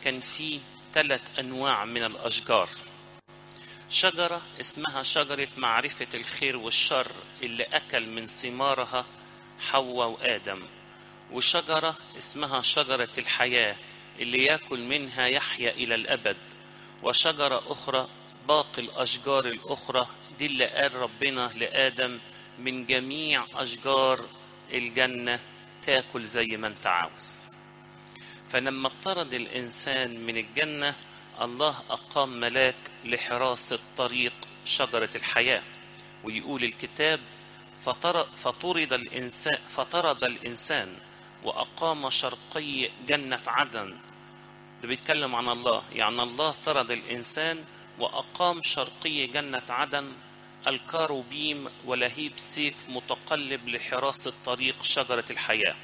كان فيه ثلاث أنواع من الأشجار شجرة اسمها شجرة معرفة الخير والشر اللي أكل من ثمارها حواء وآدم وشجرة اسمها شجرة الحياة اللي ياكل منها يحيا إلى الأبد وشجرة أخرى باقي الأشجار الأخرى دي اللي قال ربنا لآدم من جميع أشجار الجنة تاكل زي ما أنت عاوز فلما اطرد الإنسان من الجنة الله أقام ملاك لحراسة طريق شجرة الحياة ويقول الكتاب فطرد الإنسان فطرد الإنسان وأقام شرقي جنة عدن ده بيتكلم عن الله يعني الله طرد الإنسان وأقام شرقي جنة عدن الكاروبيم ولهيب سيف متقلب لحراسة طريق شجرة الحياة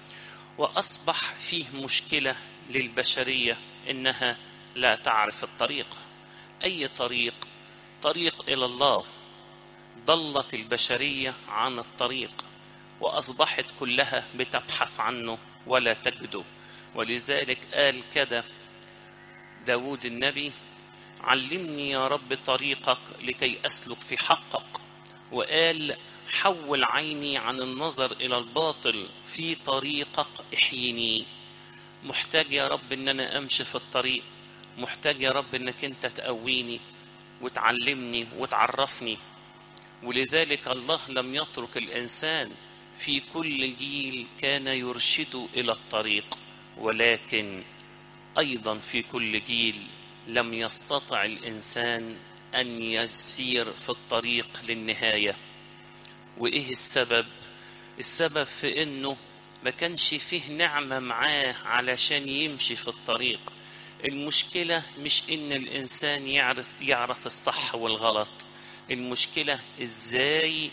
وأصبح فيه مشكلة للبشرية إنها لا تعرف الطريق أي طريق طريق إلى الله ضلت البشرية عن الطريق وأصبحت كلها بتبحث عنه ولا تجده ولذلك قال كده داود النبي علمني يا رب طريقك لكي أسلك في حقك وقال حول عيني عن النظر إلى الباطل في طريقك احيني محتاج يا رب ان انا امشي في الطريق محتاج يا رب انك انت تقويني وتعلمني وتعرفني ولذلك الله لم يترك الانسان في كل جيل كان يرشده الى الطريق ولكن ايضا في كل جيل لم يستطع الانسان ان يسير في الطريق للنهايه وايه السبب السبب في انه ما كانش فيه نعمه معاه علشان يمشي في الطريق المشكله مش ان الانسان يعرف يعرف الصح والغلط المشكله ازاي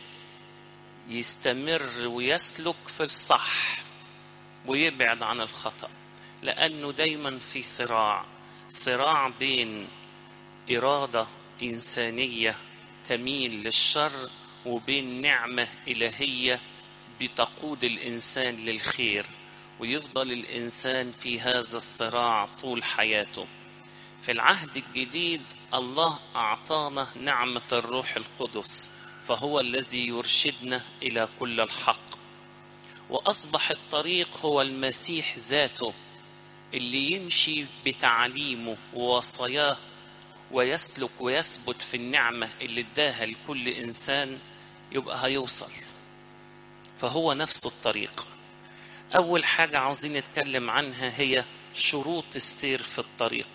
يستمر ويسلك في الصح ويبعد عن الخطا لانه دايما في صراع صراع بين اراده انسانيه تميل للشر وبين نعمه الهيه بتقود الانسان للخير ويفضل الانسان في هذا الصراع طول حياته في العهد الجديد الله اعطانا نعمه الروح القدس فهو الذي يرشدنا الى كل الحق واصبح الطريق هو المسيح ذاته اللي يمشي بتعليمه ووصاياه ويسلك ويثبت في النعمه اللي اداها لكل انسان يبقى هيوصل فهو نفس الطريق أول حاجة عاوزين نتكلم عنها هي شروط السير في الطريق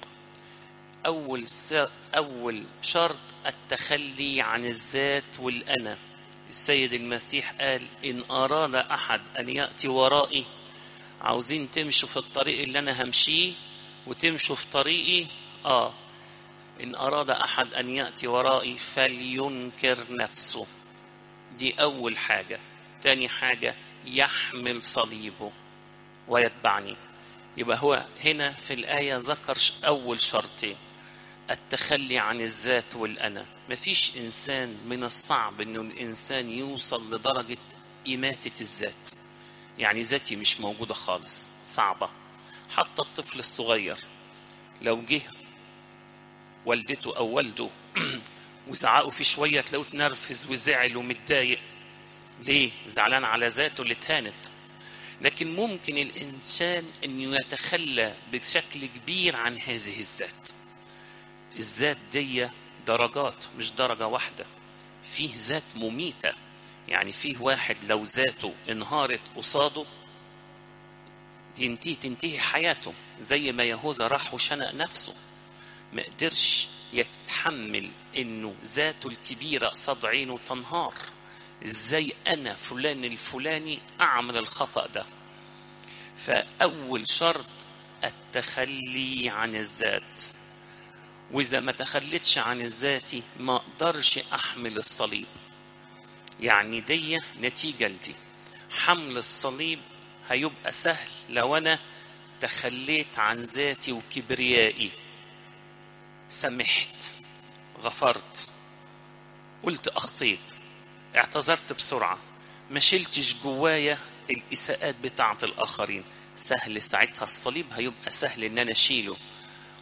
أول س... أول شرط التخلي عن الذات والأنا السيد المسيح قال إن أراد أحد أن يأتي ورائي عاوزين تمشوا في الطريق اللي أنا همشيه وتمشوا في طريقي آه إن أراد أحد أن يأتي ورائي فلينكر نفسه دي أول حاجة تاني حاجة يحمل صليبه ويتبعني يبقى هو هنا في الآية ذكر أول شرطين التخلي عن الذات والأنا مفيش إنسان من الصعب إنه الإنسان يوصل لدرجة إماتة الذات يعني ذاتي مش موجودة خالص صعبة حتى الطفل الصغير لو جه والدته أو والده وزعقوا فيه شوية تلاقوه اتنرفز وزعل ومتضايق ليه؟ زعلان على ذاته اللي اتهانت لكن ممكن الإنسان أن يتخلى بشكل كبير عن هذه الذات الذات دي درجات مش درجة واحدة فيه ذات مميتة يعني فيه واحد لو ذاته انهارت قصاده ينتهي تنتهي حياته زي ما يهوذا راح وشنق نفسه ما قدرش يتحمل انه ذاته الكبيرة قصاد عينه تنهار ازاي انا فلان الفلاني اعمل الخطأ ده فاول شرط التخلي عن الذات واذا ما تخليتش عن الذاتي ما اقدرش احمل الصليب يعني دي نتيجة لدي حمل الصليب هيبقى سهل لو انا تخليت عن ذاتي وكبريائي سمحت غفرت قلت اخطيت اعتذرت بسرعة ما شلتش جوايا الإساءات بتاعة الآخرين سهل ساعتها الصليب هيبقى سهل إن أنا أشيله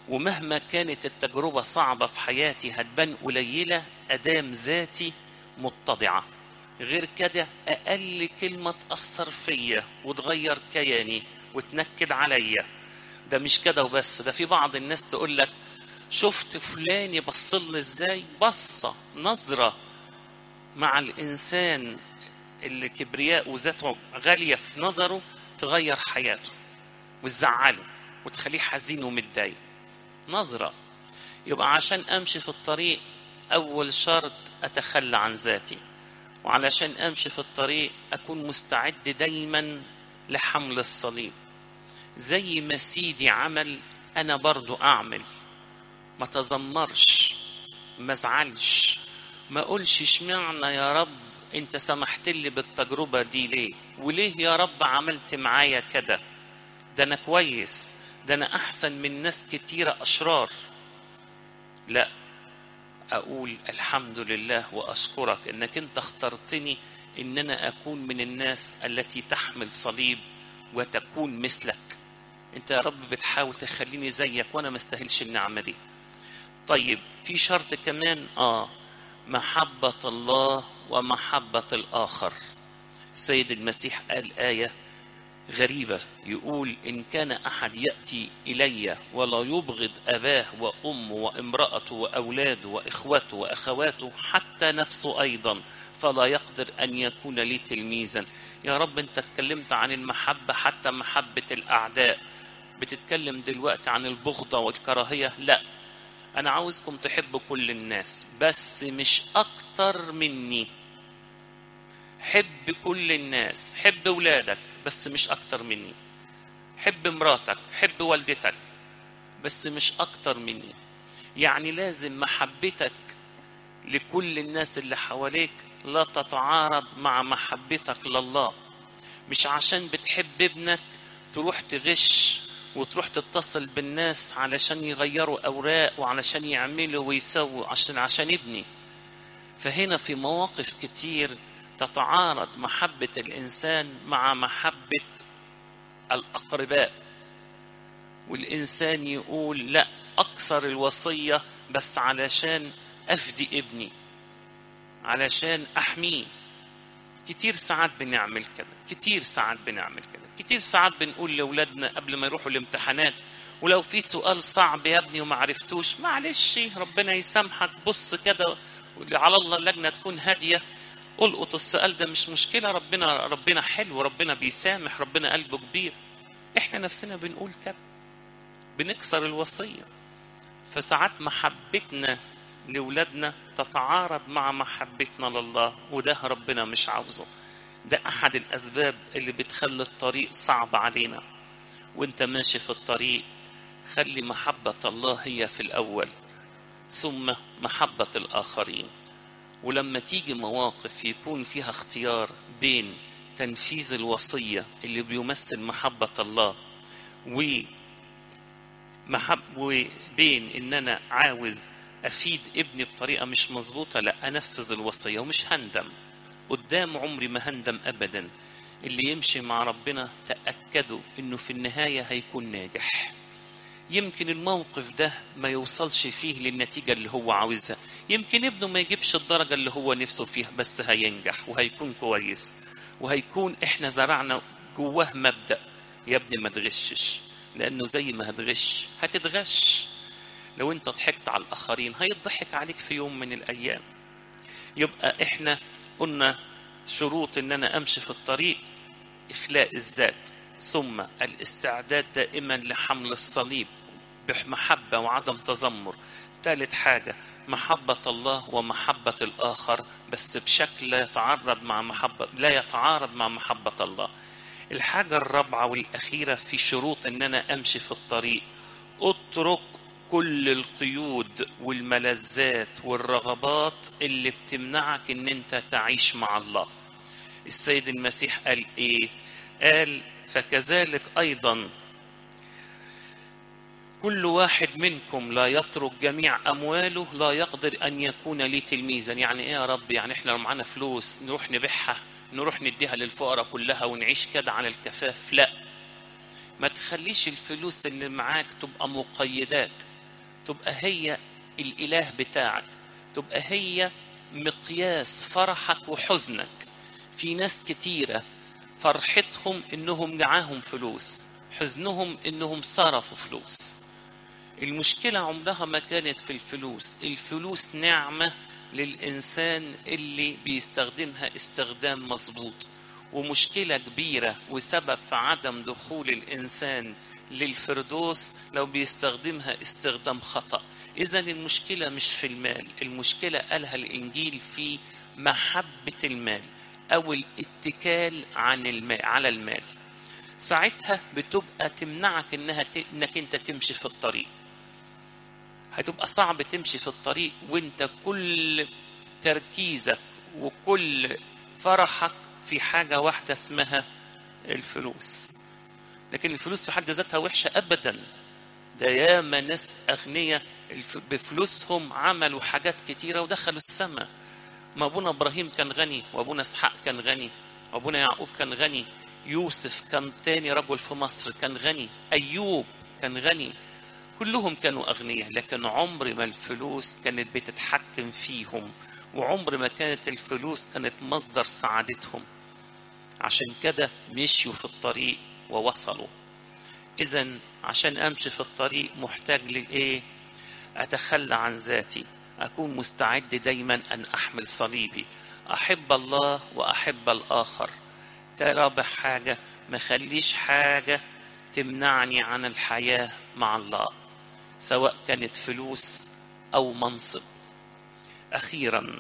ومهما كانت التجربة صعبة في حياتي هتبان قليلة أدام ذاتي متضعة غير كده أقل كلمة تأثر فيا وتغير كياني وتنكد عليا ده مش كده وبس ده في بعض الناس تقول لك شفت فلان يبصل ازاي بصة نظرة مع الإنسان اللي كبرياء وذاته غالية في نظره تغير حياته وتزعله وتخليه حزين ومتضايق نظرة يبقى عشان أمشي في الطريق أول شرط أتخلى عن ذاتي وعلشان أمشي في الطريق أكون مستعد دايما لحمل الصليب زي ما سيدي عمل أنا برضو أعمل ما تذمرش ما ازعلش ما اقولش اشمعنى يا رب انت سمحت لي بالتجربة دي ليه وليه يا رب عملت معايا كده ده انا كويس ده انا احسن من ناس كتيرة اشرار لا اقول الحمد لله واشكرك انك انت اخترتني ان انا اكون من الناس التي تحمل صليب وتكون مثلك انت يا رب بتحاول تخليني زيك وانا ما استاهلش النعمه دي طيب في شرط كمان اه محبه الله ومحبه الاخر السيد المسيح قال ايه غريبة يقول إن كان أحد يأتي إلي ولا يبغض أباه وأمه وامرأته وأولاده وإخوته وأخواته حتى نفسه أيضا فلا يقدر أن يكون لي تلميذا يا رب أنت اتكلمت عن المحبة حتى محبة الأعداء بتتكلم دلوقتي عن البغضة والكراهية لا أنا عاوزكم تحبوا كل الناس بس مش أكتر مني حب كل الناس حب ولادك بس مش أكتر مني حب مراتك حب والدتك بس مش أكتر مني يعني لازم محبتك لكل الناس اللي حواليك لا تتعارض مع محبتك لله مش عشان بتحب ابنك تروح تغش وتروح تتصل بالناس علشان يغيروا أوراق وعلشان يعملوا ويسووا عشان عشان ابني فهنا في مواقف كتير تتعارض محبة الإنسان مع محبة الأقرباء والإنسان يقول لا أكثر الوصية بس علشان أفدي ابني علشان أحميه كتير ساعات بنعمل كده كتير ساعات بنعمل كده كتير ساعات بنقول لأولادنا قبل ما يروحوا الامتحانات ولو في سؤال صعب يا ابني وما عرفتوش معلش ربنا يسامحك بص كده على الله اللجنة تكون هادية القط السؤال ده مش مشكلة ربنا ربنا حلو ربنا بيسامح ربنا قلبه كبير احنا نفسنا بنقول كده بنكسر الوصية فساعات محبتنا لولادنا تتعارض مع محبتنا لله وده ربنا مش عاوزه ده أحد الأسباب اللي بتخلي الطريق صعب علينا وانت ماشي في الطريق خلي محبة الله هي في الأول ثم محبة الآخرين ولما تيجي مواقف يكون فيها اختيار بين تنفيذ الوصية اللي بيمثل محبة الله و محب وبين ان انا عاوز افيد ابني بطريقه مش مظبوطه لا انفذ الوصيه ومش هندم قدام عمري ما هندم ابدا اللي يمشي مع ربنا تاكدوا انه في النهايه هيكون ناجح يمكن الموقف ده ما يوصلش فيه للنتيجة اللي هو عاوزها يمكن ابنه ما يجيبش الدرجة اللي هو نفسه فيها بس هينجح وهيكون كويس وهيكون احنا زرعنا جواه مبدأ يا ابني ما تغشش لأنه زي ما هتغش هتتغش لو انت ضحكت على الآخرين هيضحك عليك في يوم من الأيام يبقى احنا قلنا شروط ان انا امشي في الطريق اخلاء الذات ثم الاستعداد دائما لحمل الصليب بمحبة وعدم تذمر ثالث حاجة محبة الله ومحبة الآخر بس بشكل لا يتعارض مع محبة لا يتعارض مع محبة الله الحاجة الرابعة والأخيرة في شروط إن أنا أمشي في الطريق اترك كل القيود والملذات والرغبات اللي بتمنعك إن أنت تعيش مع الله السيد المسيح قال إيه قال فكذلك أيضا كل واحد منكم لا يترك جميع أمواله لا يقدر أن يكون لي تلميذا يعني إيه يا رب يعني إحنا لو معانا فلوس نروح نبيعها نروح نديها للفقراء كلها ونعيش كده على الكفاف لا ما تخليش الفلوس اللي معاك تبقى مقيدات تبقى هي الإله بتاعك تبقى هي مقياس فرحك وحزنك في ناس كتيرة فرحتهم إنهم معاهم فلوس حزنهم إنهم صرفوا فلوس المشكلة عمرها ما كانت في الفلوس الفلوس نعمة للإنسان اللي بيستخدمها استخدام مظبوط ومشكلة كبيرة وسبب في عدم دخول الإنسان للفردوس لو بيستخدمها استخدام خطأ إذا المشكلة مش في المال المشكلة قالها الإنجيل في محبة المال أو الاتكال عن المال على المال ساعتها بتبقى تمنعك إنها ت... إنك أنت تمشي في الطريق هتبقى صعب تمشي في الطريق وانت كل تركيزك وكل فرحك في حاجة واحدة اسمها الفلوس لكن الفلوس في حد ذاتها وحشة أبدا ده ياما ناس أغنياء بفلوسهم عملوا حاجات كتيرة ودخلوا السماء ما أبونا إبراهيم كان غني وأبونا إسحاق كان غني وأبونا يعقوب كان غني يوسف كان تاني رجل في مصر كان غني أيوب كان غني كلهم كانوا أغنياء لكن عمر ما الفلوس كانت بتتحكم فيهم وعمر ما كانت الفلوس كانت مصدر سعادتهم عشان كده مشيوا في الطريق ووصلوا إذا عشان أمشي في الطريق محتاج لإيه؟ أتخلى عن ذاتي أكون مستعد دايما أن أحمل صليبي أحب الله وأحب الآخر رابع حاجة ما خليش حاجة تمنعني عن الحياة مع الله سواء كانت فلوس أو منصب أخيرا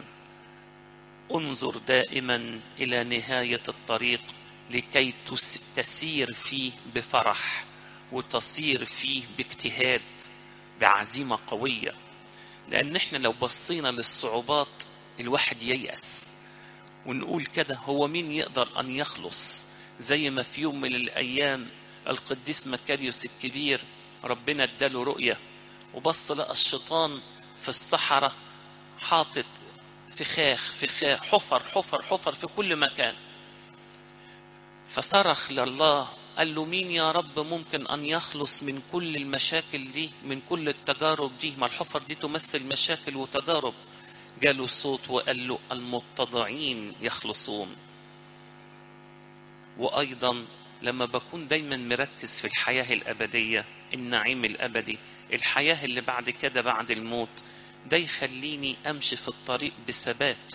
انظر دائما إلى نهاية الطريق لكي تسير فيه بفرح وتصير فيه باجتهاد بعزيمة قوية لأن احنا لو بصينا للصعوبات الواحد ييأس ونقول كده هو مين يقدر أن يخلص زي ما في يوم من الأيام القديس مكاريوس الكبير ربنا اداله رؤية وبص لقى الشيطان في الصحراء حاطط فخاخ فخاخ حفر حفر حفر في كل مكان فصرخ لله قال له مين يا رب ممكن أن يخلص من كل المشاكل دي من كل التجارب دي ما الحفر دي تمثل مشاكل وتجارب جاله الصوت وقال له المتضعين يخلصون وأيضا لما بكون دايما مركز في الحياة الأبدية النعيم الأبدي الحياة اللي بعد كده بعد الموت ده يخليني أمشي في الطريق بثبات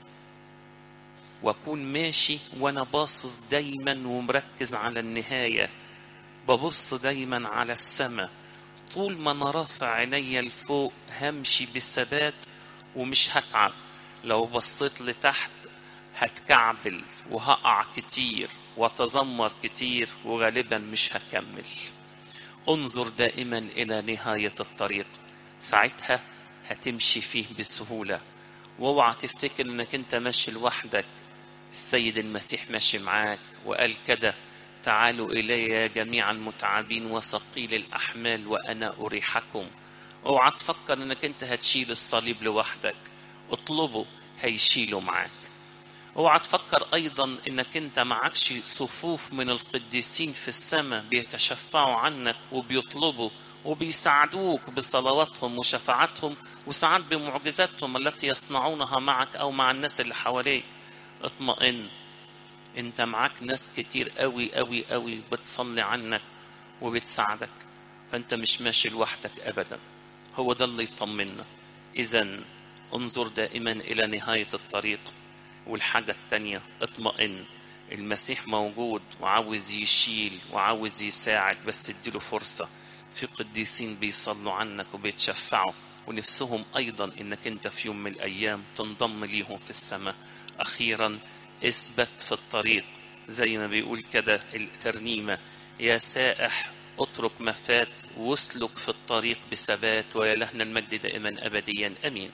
وأكون ماشي وأنا باصص دايما ومركز على النهاية ببص دايما على السماء طول ما أنا رافع عينيا لفوق همشي بثبات ومش هتعب لو بصيت لتحت هتكعبل وهقع كتير واتذمر كتير وغالبا مش هكمل انظر دائما الى نهايه الطريق ساعتها هتمشي فيه بسهوله واوعى تفتكر انك انت ماشي لوحدك السيد المسيح ماشي معاك وقال كده تعالوا الي يا جميع المتعبين وثقيل الاحمال وانا اريحكم اوعى تفكر انك انت هتشيل الصليب لوحدك اطلبه هيشيله معاك اوعى تفكر ايضا انك انت معكش صفوف من القديسين في السماء بيتشفعوا عنك وبيطلبوا وبيساعدوك بصلواتهم وشفاعتهم وساعات بمعجزاتهم التي يصنعونها معك او مع الناس اللي حواليك اطمئن انت معاك ناس كتير قوي قوي قوي بتصلي عنك وبتساعدك فانت مش ماشي لوحدك ابدا هو ده اللي يطمنا اذا انظر دائما الى نهايه الطريق والحاجة التانية اطمئن المسيح موجود وعاوز يشيل وعاوز يساعد بس اديله فرصة في قديسين بيصلوا عنك وبيتشفعوا ونفسهم أيضا إنك أنت في يوم من الأيام تنضم ليهم في السماء أخيرا اثبت في الطريق زي ما بيقول كده الترنيمة يا سائح اترك ما فات واسلك في الطريق بثبات ويا لهنا المجد دائما أبديا أمين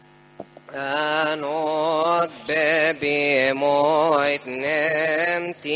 أنوك ببي موت نمتي